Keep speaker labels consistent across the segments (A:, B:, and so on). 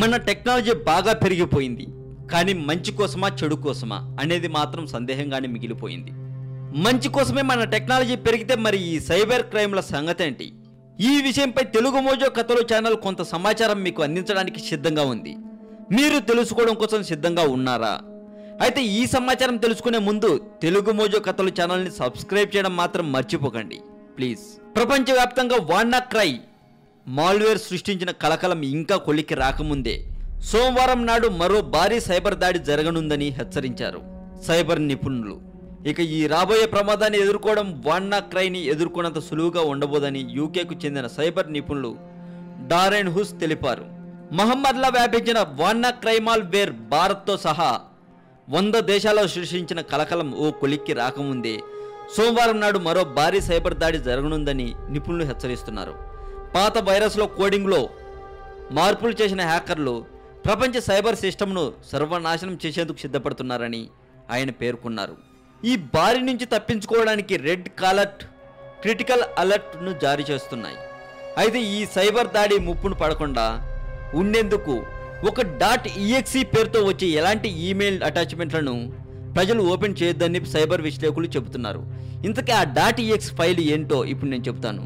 A: మన టెక్నాలజీ బాగా పెరిగిపోయింది కానీ మంచి కోసమా చెడు కోసమా అనేది మాత్రం సందేహంగానే మిగిలిపోయింది మంచి కోసమే మన టెక్నాలజీ పెరిగితే మరి ఈ సైబర్ క్రైమ్ల సంగతి ఏంటి ఈ విషయంపై తెలుగు మోజో కథలు ఛానల్ కొంత సమాచారం మీకు అందించడానికి సిద్ధంగా ఉంది మీరు తెలుసుకోవడం కోసం సిద్ధంగా ఉన్నారా అయితే ఈ సమాచారం తెలుసుకునే ముందు తెలుగు మోజో కథలు ఛానల్ని సబ్స్క్రైబ్ చేయడం మాత్రం మర్చిపోకండి ప్లీజ్ ప్రపంచవ్యాప్తంగా వాన్నా క్రై మాల్వేర్ సృష్టించిన కలకలం ఇంకా కొలిక్కి రాకముందే సోమవారం నాడు మరో భారీ సైబర్ దాడి జరగనుందని హెచ్చరించారు సైబర్ నిపుణులు ఇక ఈ రాబోయే ప్రమాదాన్ని ఎదుర్కోవడం వాన్నా క్రైని ఎదుర్కొన్నంత సులువుగా ఉండబోదని యూకేకు చెందిన సైబర్ నిపుణులు డారెన్ హుస్ తెలిపారు మహమ్మద్లా వ్యాపించిన వాన్నా క్రైమాల్ వేర్ భారత్తో సహా వంద దేశాల్లో సృష్టించిన కలకలం ఓ కొలిక్కి రాకముందే సోమవారం నాడు మరో భారీ సైబర్ దాడి జరగనుందని నిపుణులు హెచ్చరిస్తున్నారు పాత వైరస్లో కోడింగ్లో మార్పులు చేసిన హ్యాకర్లు ప్రపంచ సైబర్ సిస్టమ్ను సర్వనాశనం చేసేందుకు సిద్ధపడుతున్నారని ఆయన పేర్కొన్నారు ఈ బారి నుంచి తప్పించుకోవడానికి రెడ్ కాలర్ట్ క్రిటికల్ అలర్ట్ను జారీ చేస్తున్నాయి అయితే ఈ సైబర్ దాడి ముప్పును పడకుండా ఉండేందుకు ఒక డాట్ ఈఎక్సీ పేరుతో వచ్చే ఎలాంటి ఈమెయిల్ అటాచ్మెంట్లను ప్రజలు ఓపెన్ చేయొద్దని సైబర్ విశ్లేషకులు చెబుతున్నారు ఇంతకీ ఆ డాట్ ఈఎక్స్ ఫైల్ ఏంటో ఇప్పుడు నేను చెప్తాను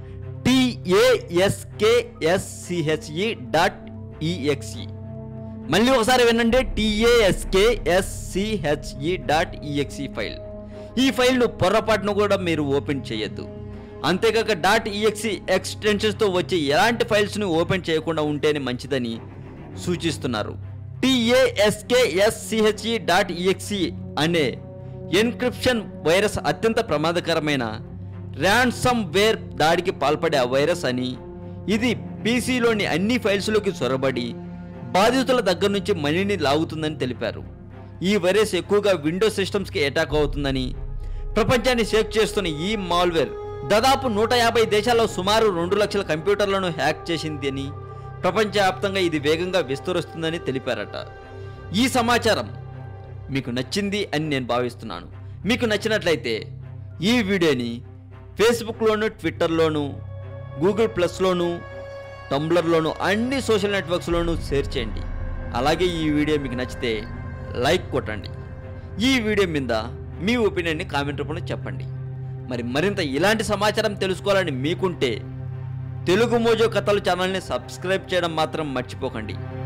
A: టిఏఎస్కేఎస్సిహెచ్ఈ డాట్ ఈఎక్స్ఈ మళ్ళీ ఒకసారి వినండి టిఏఎస్కేఎస్సిహెచ్ఈ డాట్ ఈఎక్స్ఈ ఫైల్ ఈ ఫైల్ను పొరపాటును కూడా మీరు ఓపెన్ చేయొద్దు అంతేకాక డాట్ ఈఎక్సి ఎక్స్టెన్షన్స్తో వచ్చే ఎలాంటి ఫైల్స్ని ఓపెన్ చేయకుండా ఉంటేనే మంచిదని సూచిస్తున్నారు టిఏఎస్కేఎస్సిహెచ్ఈ డాట్ ఈఎక్సి అనే ఎన్క్రిప్షన్ వైరస్ అత్యంత ప్రమాదకరమైన ర్యాన్సమ్ వేర్ దాడికి పాల్పడే ఆ వైరస్ అని ఇది పీసీలోని అన్ని ఫైల్స్లోకి చొరబడి బాధితుల దగ్గర నుంచి మనీని లాగుతుందని తెలిపారు ఈ వైరస్ ఎక్కువగా విండోస్ సిస్టమ్స్కి అటాక్ అవుతుందని ప్రపంచాన్ని షేక్ చేస్తున్న ఈ మాల్వేర్ దాదాపు నూట యాభై దేశాల్లో సుమారు రెండు లక్షల కంప్యూటర్లను హ్యాక్ చేసింది అని ప్రపంచవ్యాప్తంగా ఇది వేగంగా విస్తరిస్తుందని తెలిపారట ఈ సమాచారం మీకు నచ్చింది అని నేను భావిస్తున్నాను మీకు నచ్చినట్లయితే ఈ వీడియోని ఫేస్బుక్లోను ట్విట్టర్లోను గూగుల్ ప్లస్లోను టంబ్లర్లోను అన్ని సోషల్ నెట్వర్క్స్లోనూ షేర్ చేయండి అలాగే ఈ వీడియో మీకు నచ్చితే లైక్ కొట్టండి ఈ వీడియో మీద మీ ఒపీనియన్ని కామెంట్ రూపంలో చెప్పండి మరి మరింత ఇలాంటి సమాచారం తెలుసుకోవాలని మీకుంటే తెలుగు మోజో కథలు ఛానల్ని సబ్స్క్రైబ్ చేయడం మాత్రం మర్చిపోకండి